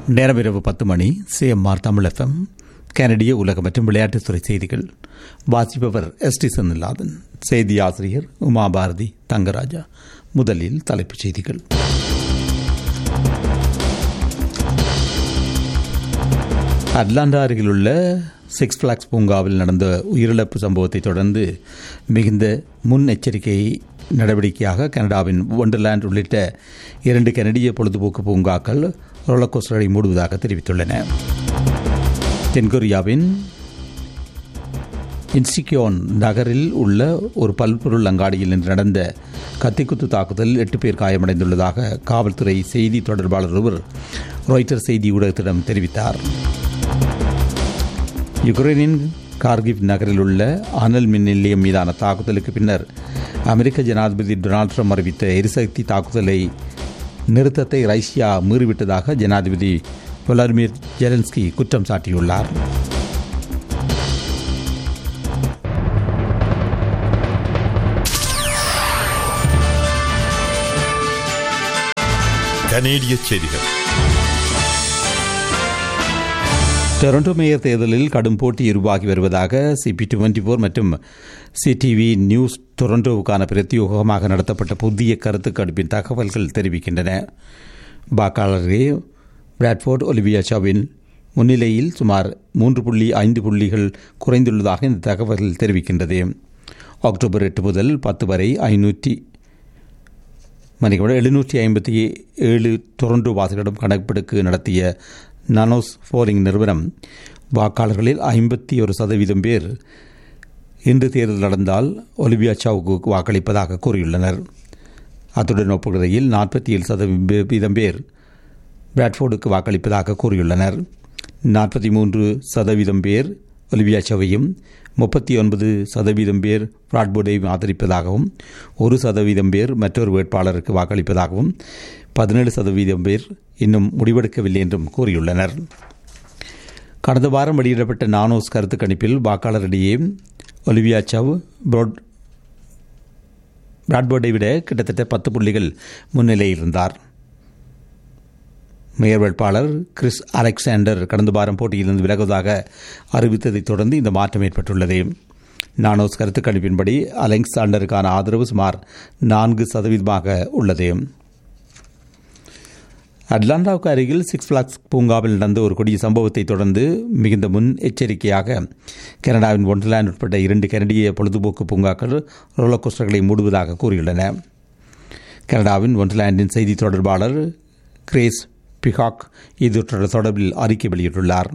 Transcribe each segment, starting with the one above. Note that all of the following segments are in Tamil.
நேரம் இரவு பத்து மணி சிஎம்ஆர் தமிழ் எஃப்எம் கனடிய உலக மற்றும் விளையாட்டுத்துறை செய்திகள் வாசிப்பவர் எஸ் டி செந்தில்நாதன் செய்தி ஆசிரியர் உமா பாரதி தங்கராஜா முதலில் தலைப்புச் செய்திகள் அட்லாண்டா அருகிலுள்ள சிக்ஸ் பிளாக்ஸ் பூங்காவில் நடந்த உயிரிழப்பு சம்பவத்தை தொடர்ந்து மிகுந்த முன்னெச்சரிக்கை நடவடிக்கையாக கனடாவின் ஒண்டர்லேண்ட் உள்ளிட்ட இரண்டு கனடிய பொழுதுபோக்கு பூங்காக்கள் ரோலர் மூடுவதாக தெரிவித்துள்ளன தென்கொரியாவின் இன்சிக்யோன் நகரில் உள்ள ஒரு பல்பொருள் அங்காடியில் இன்று நடந்த கத்திக்குத்து தாக்குதலில் எட்டு பேர் காயமடைந்துள்ளதாக காவல்துறை செய்தி தொடர்பாளர் ஒருவர் ராய்டர் செய்தி ஊடகத்திடம் தெரிவித்தார் யுக்ரைனின் கார்கிவ் நகரில் உள்ள அனல் மின் நிலையம் மீதான தாக்குதலுக்கு பின்னர் அமெரிக்க ஜனாதிபதி டொனால்ட் ட்ரம்ப் அறிவித்த எரிசக்தி தாக்குதலை நிறுத்தத்தை ரஷ்யா மீறிவிட்டதாக ஜனாதிபதி விளாடிமிர் ஜெலன்ஸ்கி குற்றம் சாட்டியுள்ளார் கனேடிய செய்திகள் டொரண்டோ மேயர் தேர்தலில் கடும் போட்டி உருவாகி வருவதாக சிபி டுவெண்டி போர் மற்றும் சிடிவி நியூஸ் டொரண்டோவுக்கான பிரத்யோகமாக நடத்தப்பட்ட புதிய கருத்து கடுப்பின் தகவல்கள் தெரிவிக்கின்றன வாக்காளரே பிராட்ஃபோர்ட் ஒலிவியாச்சாவின் முன்னிலையில் சுமார் மூன்று புள்ளி ஐந்து புள்ளிகள் குறைந்துள்ளதாக இந்த தகவல் தெரிவிக்கின்றது அக்டோபர் எட்டு முதல் பத்து வரை ஐநூற்றி மணிக்கூட எழுநூற்றி ஐம்பத்தி ஏழு டொரண்டோ வாசிகளிடம் கணக்கெடுப்பு நடத்திய நானோஸ் போலிங் நிறுவனம் வாக்காளர்களில் ஐம்பத்தி ஒரு சதவீதம் பேர் இன்று தேர்தல் நடந்தால் ஒலிவியா சாவுக்கு வாக்களிப்பதாக கூறியுள்ளனர் அத்துடன் ஒப்புகையில் நாற்பத்தி ஏழு சதவீதம் பேர் பிராட்ஃபோர்டுக்கு வாக்களிப்பதாக கூறியுள்ளனர் நாற்பத்தி மூன்று சதவீதம் பேர் ஒலிவியா சவையும் முப்பத்தி ஒன்பது சதவீதம் பேர் பிராட்போர்டையும் ஆதரிப்பதாகவும் ஒரு சதவீதம் பேர் மற்றொரு வேட்பாளருக்கு வாக்களிப்பதாகவும் பதினேழு சதவீதம் பேர் இன்னும் முடிவெடுக்கவில்லை என்றும் கூறியுள்ளனர் கடந்த வாரம் வெளியிடப்பட்ட நானோஸ் கருத்து கணிப்பில் வாக்காளரிடையே ஒலிவியா சவ் பிராட் பிராட்போர்டை விட கிட்டத்தட்ட பத்து புள்ளிகள் முன்னிலையில் இருந்தார் மேயர் வேட்பாளர் கிறிஸ் அலெக்சாண்டர் கடந்த வாரம் போட்டியிலிருந்து விலகுவதாக அறிவித்ததைத் தொடர்ந்து இந்த மாற்றம் ஏற்பட்டுள்ளது நானோஸ் கருத்து கணிப்பின்படி அலெக்சாண்டருக்கான ஆதரவு சுமார் நான்கு சதவீதமாக உள்ளது அட்லாண்டாவுக்கு அருகில் சிக்ஸ் பிளாக்ஸ் பூங்காவில் நடந்த ஒரு கொடிய சம்பவத்தை தொடர்ந்து மிகுந்த முன் எச்சரிக்கையாக கனடாவின் ஒன்டர்லேண்ட் உட்பட்ட இரண்டு கனடிய பொழுதுபோக்கு பூங்காக்கள் ரோலர் கோஸ்டர்களை மூடுவதாக கூறியுள்ளன கனடாவின் ஒன்டர்லேண்டின் செய்தி தொடர்பாளர் கிரேஸ் பிகாக் இது தொடர்பில் அறிக்கை வெளியிட்டுள்ளார்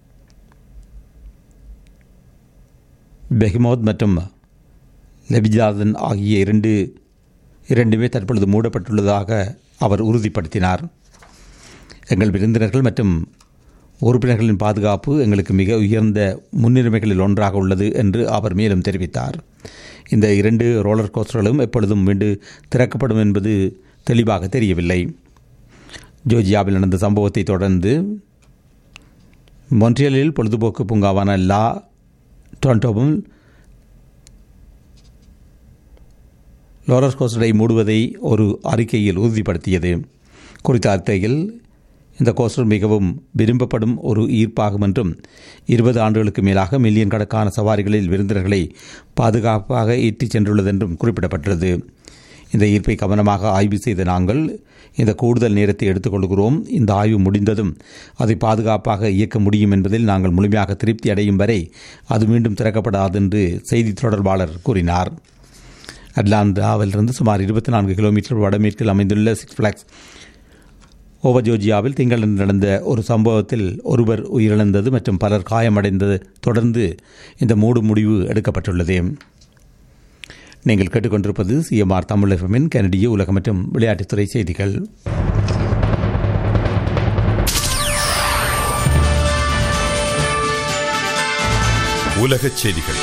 பெஹ்மோத் மற்றும் லெபிஜாதன் ஆகிய இரண்டு இரண்டுமே தற்பொழுது மூடப்பட்டுள்ளதாக அவர் உறுதிப்படுத்தினார் எங்கள் விருந்தினர்கள் மற்றும் உறுப்பினர்களின் பாதுகாப்பு எங்களுக்கு மிக உயர்ந்த முன்னுரிமைகளில் ஒன்றாக உள்ளது என்று அவர் மேலும் தெரிவித்தார் இந்த இரண்டு ரோலர் கோஸ்டர்களும் எப்பொழுதும் மீண்டு திறக்கப்படும் என்பது தெளிவாக தெரியவில்லை ஜோர்ஜியாவில் நடந்த சம்பவத்தை தொடர்ந்து மொன்ட்ரியலில் பொழுதுபோக்கு பூங்காவான லா டொரண்டோவும் லோரஸ் கோஸ்டரை மூடுவதை ஒரு அறிக்கையில் உறுதிப்படுத்தியது குறித்த அறிக்கையில் இந்த கோஸ்டர் மிகவும் விரும்பப்படும் ஒரு ஈர்ப்பாகும் என்றும் இருபது ஆண்டுகளுக்கு மேலாக மில்லியன் கணக்கான சவாரிகளில் விருந்தினர்களை பாதுகாப்பாக ஏற்றிச் சென்றுள்ளது என்றும் குறிப்பிடப்பட்டுள்ளது இந்த ஈர்ப்பை கவனமாக ஆய்வு செய்த நாங்கள் இந்த கூடுதல் நேரத்தை எடுத்துக்கொள்கிறோம் இந்த ஆய்வு முடிந்ததும் அதை பாதுகாப்பாக இயக்க முடியும் என்பதில் நாங்கள் முழுமையாக திருப்தி அடையும் வரை அது மீண்டும் திறக்கப்படாது என்று செய்தி தொடர்பாளர் கூறினார் அட்லாண்டாவிலிருந்து சுமார் இருபத்தி நான்கு கிலோமீட்டர் வடமேற்கில் அமைந்துள்ள சிக்ஸ் பிளாக்ஸ் ஓவர் ஜோர்ஜியாவில் திங்களன்று நடந்த ஒரு சம்பவத்தில் ஒருவர் உயிரிழந்தது மற்றும் பலர் காயமடைந்தது தொடர்ந்து இந்த மூடு முடிவு எடுக்கப்பட்டுள்ளது நீங்கள் கேட்டுக்கொண்டிருப்பது சிஎம்ஆர் தமிழ் எஃப்எம்மின் கனடிய உலக மற்றும் விளையாட்டுத்துறை செய்திகள் உலகச் செய்திகள்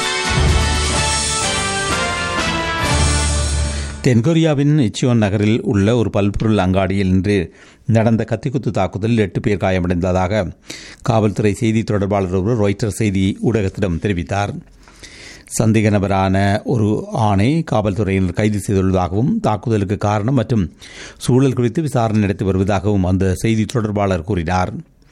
தென்கொரியாவின் இச்சியோன் நகரில் உள்ள ஒரு பல்பொருள் அங்காடியில் இன்று நடந்த கத்திக்குத்து தாக்குதலில் எட்டு பேர் காயமடைந்ததாக காவல்துறை செய்தி தொடர்பாளர் ஒருவர் ராய்டர் செய்தி ஊடகத்திடம் தெரிவித்தார் சந்தேக நபரான ஒரு ஆணை காவல்துறையினர் கைது செய்துள்ளதாகவும் தாக்குதலுக்கு காரணம் மற்றும் சூழல் குறித்து விசாரணை நடத்தி வருவதாகவும் அந்த செய்தி தொடர்பாளர் கூறினார்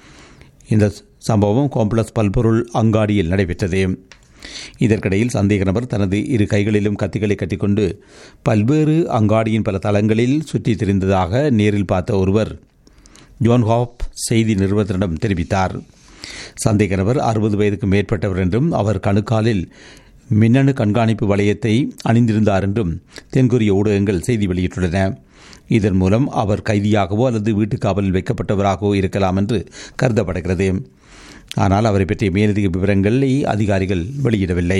இந்த சம்பவம் காம்ப்ளக்ஸ் பல்பொருள் அங்காடியில் நடைபெற்றது இதற்கிடையில் சந்தேக நபர் தனது இரு கைகளிலும் கத்திகளை கட்டிக்கொண்டு பல்வேறு அங்காடியின் பல தளங்களில் சுற்றித் திரிந்ததாக நேரில் பார்த்த ஒருவர் ஜோன் ஹாப் செய்தி நிறுவனத்திடம் தெரிவித்தார் சந்தேக நபர் அறுபது வயதுக்கு மேற்பட்டவர் என்றும் அவர் கணுக்காலில் மின்னணு கண்காணிப்பு வளையத்தை அணிந்திருந்தார் என்றும் தென்கொரிய ஊடகங்கள் செய்தி வெளியிட்டுள்ளன இதன் மூலம் அவர் கைதியாகவோ அல்லது வீட்டு காவலில் வைக்கப்பட்டவராகவோ இருக்கலாம் என்று கருதப்படுகிறது ஆனால் அவரை பற்றிய மேலதிக விவரங்களை அதிகாரிகள் வெளியிடவில்லை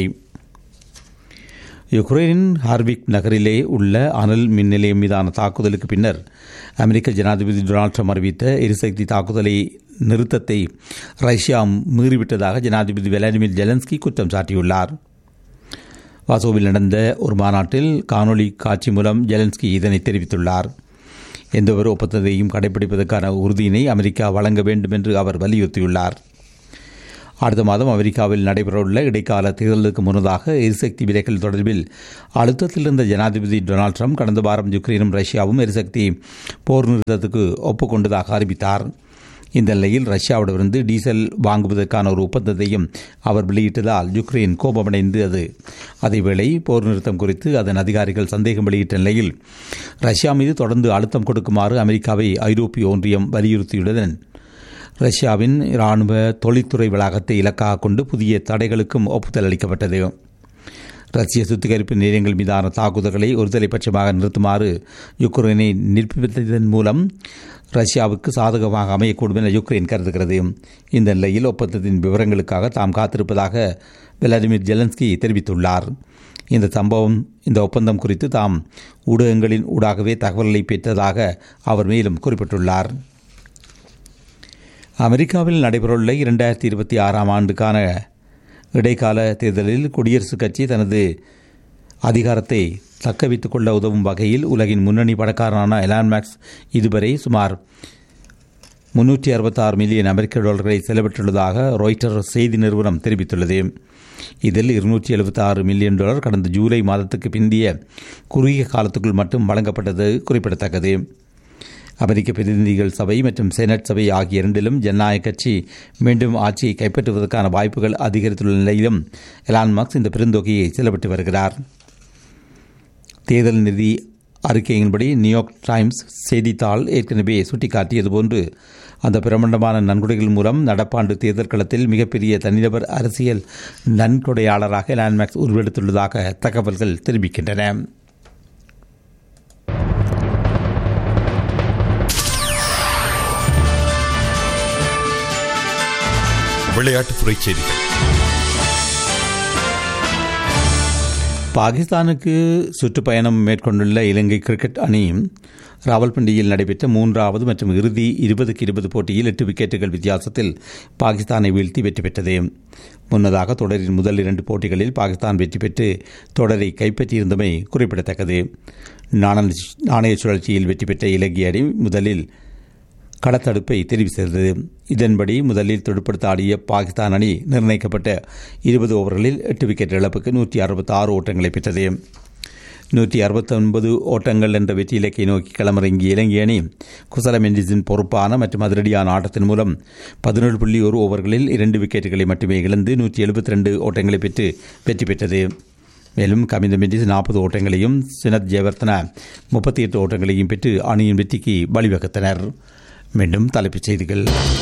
யுக்ரைனின் ஹார்விக் நகரிலே உள்ள அனல் மின் நிலையம் மீதான தாக்குதலுக்கு பின்னர் அமெரிக்க ஜனாதிபதி டொனால்ட் ட்ரம்ப் அறிவித்த எரிசக்தி தாக்குதலை நிறுத்தத்தை ரஷ்யா மீறிவிட்டதாக ஜனாதிபதி விளாடிமிர் ஜெலன்ஸ்கி குற்றம் சாட்டியுள்ளார் வாசோவில் நடந்த ஒரு மாநாட்டில் காணொலி காட்சி மூலம் ஜெலன்ஸ்கி இதனை தெரிவித்துள்ளார் எந்தவொரு ஒப்பந்தத்தையும் கடைபிடிப்பதற்கான உறுதியினை அமெரிக்கா வழங்க வேண்டும் என்று அவர் வலியுறுத்தியுள்ளார் அடுத்த மாதம் அமெரிக்காவில் நடைபெறவுள்ள இடைக்கால தேர்தலுக்கு முன்னதாக எரிசக்தி விலைகள் தொடர்பில் அழுத்தத்தில் இருந்த ஜனாதிபதி டொனால்ட் ட்ரம்ப் கடந்த வாரம் யுக்ரைனும் ரஷ்யாவும் எரிசக்தி போர் நிறுத்தத்துக்கு ஒப்புக்கொண்டதாக அறிவித்தார் இந்த நிலையில் ரஷ்யாவிடமிருந்து டீசல் வாங்குவதற்கான ஒரு ஒப்பந்தத்தையும் அவர் வெளியிட்டதால் யுக்ரைன் கோபமடைந்து அது அதேவேளை போர் நிறுத்தம் குறித்து அதன் அதிகாரிகள் சந்தேகம் வெளியிட்ட நிலையில் ரஷ்யா மீது தொடர்ந்து அழுத்தம் கொடுக்குமாறு அமெரிக்காவை ஐரோப்பிய ஒன்றியம் வலியுறுத்தியுள்ளதன் ரஷ்யாவின் இராணுவ தொழில்துறை வளாகத்தை இலக்காக கொண்டு புதிய தடைகளுக்கும் ஒப்புதல் அளிக்கப்பட்டது ரஷ்ய சுத்திகரிப்பு நிலையங்கள் மீதான தாக்குதல்களை ஒருதலைபட்சமாக நிறுத்துமாறு யுக்ரைனை நிர்பந்தித்ததன் மூலம் ரஷ்யாவுக்கு சாதகமாக அமையக்கூடும் என யுக்ரைன் கருதுகிறது இந்த நிலையில் ஒப்பந்தத்தின் விவரங்களுக்காக தாம் காத்திருப்பதாக விளாடிமிர் ஜெலன்ஸ்கி தெரிவித்துள்ளார் இந்த சம்பவம் இந்த ஒப்பந்தம் குறித்து தாம் ஊடகங்களின் ஊடாகவே தகவல்களை பெற்றதாக அவர் மேலும் குறிப்பிட்டுள்ளார் அமெரிக்காவில் நடைபெறவுள்ள இரண்டாயிரத்தி இருபத்தி ஆறாம் ஆண்டுக்கான இடைக்கால தேர்தலில் குடியரசுக் கட்சி தனது அதிகாரத்தை தக்க வைத்துக் கொள்ள உதவும் வகையில் உலகின் முன்னணி பணக்காரனான எலான் மேக்ஸ் இதுவரை சுமார் முன்னூற்றி அறுபத்தாறு மில்லியன் அமெரிக்க டாலர்களை செலவிட்டுள்ளதாக ராய்டர் செய்தி நிறுவனம் தெரிவித்துள்ளது இதில் இருநூற்றி எழுபத்தி ஆறு மில்லியன் டாலர் கடந்த ஜூலை மாதத்துக்கு பிந்திய குறுகிய காலத்துக்குள் மட்டும் வழங்கப்பட்டது குறிப்பிடத்தக்கது அமெரிக்க பிரதிநிதிகள் சபை மற்றும் செனட் சபை ஆகிய இரண்டிலும் ஜனநாயக கட்சி மீண்டும் ஆட்சியை கைப்பற்றுவதற்கான வாய்ப்புகள் அதிகரித்துள்ள நிலையிலும் எலான் மார்க்ஸ் இந்த பெருந்தொகையை செலவிட்டு வருகிறார் தேர்தல் நிதி அறிக்கையின்படி நியூயார்க் டைம்ஸ் செய்தித்தாள் ஏற்கனவே சுட்டிக்காட்டியது போன்று அந்த பிரமாண்டமான நன்கொடைகள் மூலம் நடப்பாண்டு தேர்தல் களத்தில் மிகப்பெரிய தனிநபர் அரசியல் நன்கொடையாளராக லேண்ட்மேக்ஸ் உருவெடுத்துள்ளதாக தகவல்கள் தெரிவிக்கின்றன விளையாட்டுத்துறை செய்திகள் பாகிஸ்தானுக்கு சுற்றுப்பயணம் மேற்கொண்டுள்ள இலங்கை கிரிக்கெட் அணி ராவல்பிண்டியில் நடைபெற்ற மூன்றாவது மற்றும் இறுதி இருபதுக்கு இருபது போட்டியில் எட்டு விக்கெட்டுகள் வித்தியாசத்தில் பாகிஸ்தானை வீழ்த்தி வெற்றி பெற்றது முன்னதாக தொடரின் முதல் இரண்டு போட்டிகளில் பாகிஸ்தான் வெற்றி பெற்று தொடரை கைப்பற்றியிருந்தமை குறிப்பிடத்தக்கது நாணய சுழற்சியில் வெற்றி பெற்ற இலங்கை அணி முதலில் கடத்தடுப்பை தெரிவு செய்தது இதன்படி முதலில் துடுப்படுத்த ஆடிய பாகிஸ்தான் அணி நிர்ணயிக்கப்பட்ட இருபது ஓவர்களில் எட்டு விக்கெட் இழப்புக்கு நூற்றி அறுபத்தி ஆறு ஓட்டங்களை பெற்றது நூற்றி அறுபத்தொன்பது ஓட்டங்கள் என்ற வெற்றி இலக்கை நோக்கி களமிறங்கிய இலங்கை அணி குசல மெண்டிஸின் பொறுப்பான மற்றும் அதிரடியான ஆட்டத்தின் மூலம் பதினேழு புள்ளி ஒரு ஓவர்களில் இரண்டு விக்கெட்டுகளை மட்டுமே இழந்து நூற்றி எழுபத்தி ரெண்டு ஓட்டங்களை பெற்று வெற்றி பெற்றது மேலும் கமிந்த மெண்டிஸ் நாற்பது ஓட்டங்களையும் சினத் ஜெயவர்த்தன முப்பத்தி எட்டு ஓட்டங்களையும் பெற்று அணியின் வெற்றிக்கு வழிவகுத்தனர் மீண்டும் தலைப்புச் செய்திகள்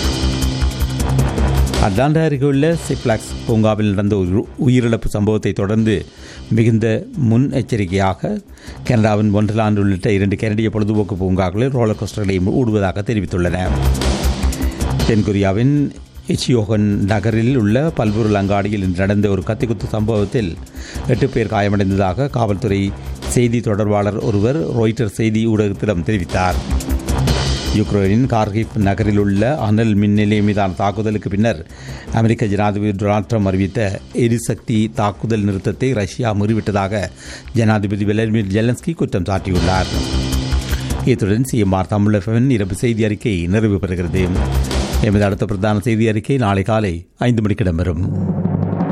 அட்லாண்டா அருகே உள்ள சிப்ளாக்ஸ் பூங்காவில் நடந்த உயிரிழப்பு சம்பவத்தை தொடர்ந்து மிகுந்த முன் எச்சரிக்கையாக கனடாவின் ஒன்றலாண்டு உள்ளிட்ட இரண்டு கனடிய பொழுதுபோக்கு பூங்காக்களில் ரோலர் கோஸ்டர்களை ஊடுவதாக தெரிவித்துள்ளன தென்கொரியாவின் இச்சியோகன் நகரில் உள்ள பல்பொருள் அங்காடியில் இன்று நடந்த ஒரு கத்திக்குத்து சம்பவத்தில் எட்டு பேர் காயமடைந்ததாக காவல்துறை செய்தி தொடர்பாளர் ஒருவர் ராய்டர் செய்தி ஊடகத்திடம் தெரிவித்தார் யுக்ரைனின் கார்கிப் நகரில் உள்ள அனல் மின் நிலையம் மீதான தாக்குதலுக்கு பின்னர் அமெரிக்க ஜனாதிபதி டொனால்ட் ட்ரம்ப் அறிவித்த எரிசக்தி தாக்குதல் நிறுத்தத்தை ரஷ்யா முறிவிட்டதாக ஜனாதிபதி விளாடிமிர் ஜெலன்ஸ்கி குற்றம் சாட்டியுள்ளார் இத்துடன் சிஎம்ஆர் தமிழகவின் இரவு செய்தி அறிக்கை நிறைவு பெறுகிறது எமது அடுத்த பிரதான செய்தி அறிக்கை நாளை காலை ஐந்து மணிக்கு இடம்பெறும்